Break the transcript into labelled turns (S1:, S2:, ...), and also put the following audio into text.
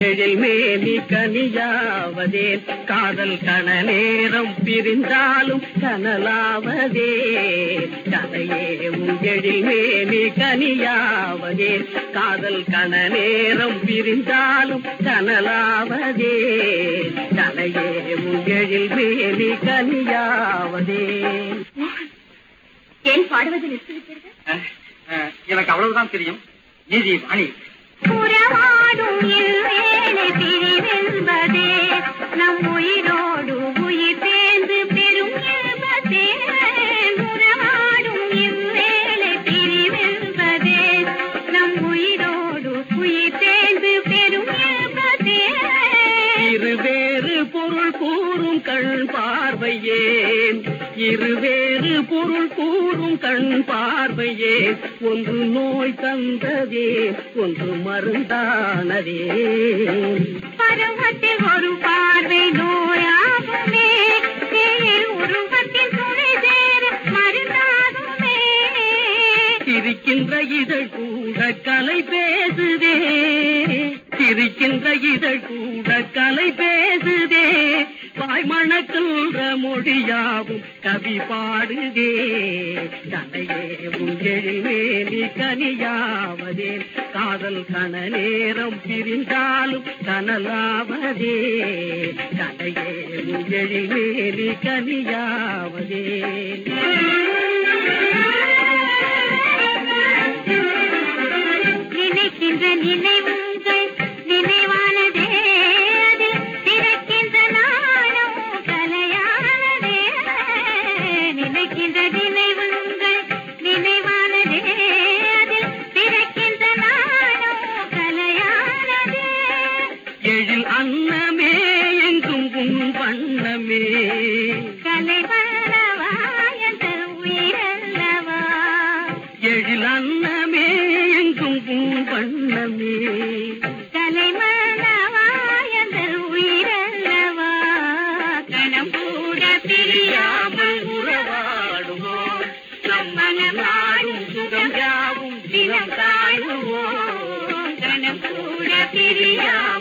S1: எழில் மேனி கனியாவதே காதல் கண நேரம் பிரிந்தாலும் கனலாவதே கதையே உன் எழில் மேனி கனியாவதே காதல் கண நேரம் பிரிந்தாலும் கனலாவதே கதையே உன் எழில் மேனி கனியாவதே
S2: ஏன் பாடுவது நிறுத்திவிட்டீர்கள்
S3: அஹ், அஹ், எனக்கு அவ்வளவுதான் தெரியும் நீதி வாணி
S2: உறவாடும் இவ்வேளை பிரிவென்பதே நம் உயிரோடு உயிர் சேர்ந்து பெரும் இன்பத்தே உறவாடும் இவ்வேளை பிரிவென்பதே நம் உயிரோடு உயிர் சேர்ந்து பெரும் இன்பத்தே
S1: இருவேறு பொருள் கூறும் கண் பார்வையே இருவேறு பொருள் கூறும் கண் பார்வையே ஒன்று நோய் தந்ததே ஒன்று மருந்தானதே
S2: பருவத்தில் ஒரு பார்வை நோயாகுமே தேயில் உருவத்தில் துணை சேர மருந்தாகுமே
S1: சிரிக்கின்ற இதழ் கூட கலை பேசுதே சிரிக்கின்ற இதழ் கூட கலை பேசுதே வாய் மணக்கின்ற மொழியாவும் கவி பாடுதே கலையே உங்களில் மேலி கனியாவதே காதல் கண நேரம் பிரிந்தாலும் கனலாவதே கலையே உங்களில் மேலி கனியாவதே
S2: நினைக்கின்ற நினைவுங்கள் நினைவானதே அதில் திறக்கின்ற நாணம் கலையானதே நினைக்கின்ற நினைவுங்கள் நினைவானதே அதில் திறக்கின்ற நாணம் கலையானதே
S1: எழில் அன்னமே எங்கும் உன் வண்ணமே
S2: கலைவல்லவா என்ற உயிரல்லவா
S1: எழில் அன்னமே எங்கும் உன் வண்ணமே
S2: கலைமல்லவா என்ற உயிரல்லவா கணம் கூட பிரியாமல்
S1: உறவாடுவோம் நம் மனநாடும் சுகம் யாவும் தினம் காணுவோம்
S2: கணம் கூட பிரியாமல்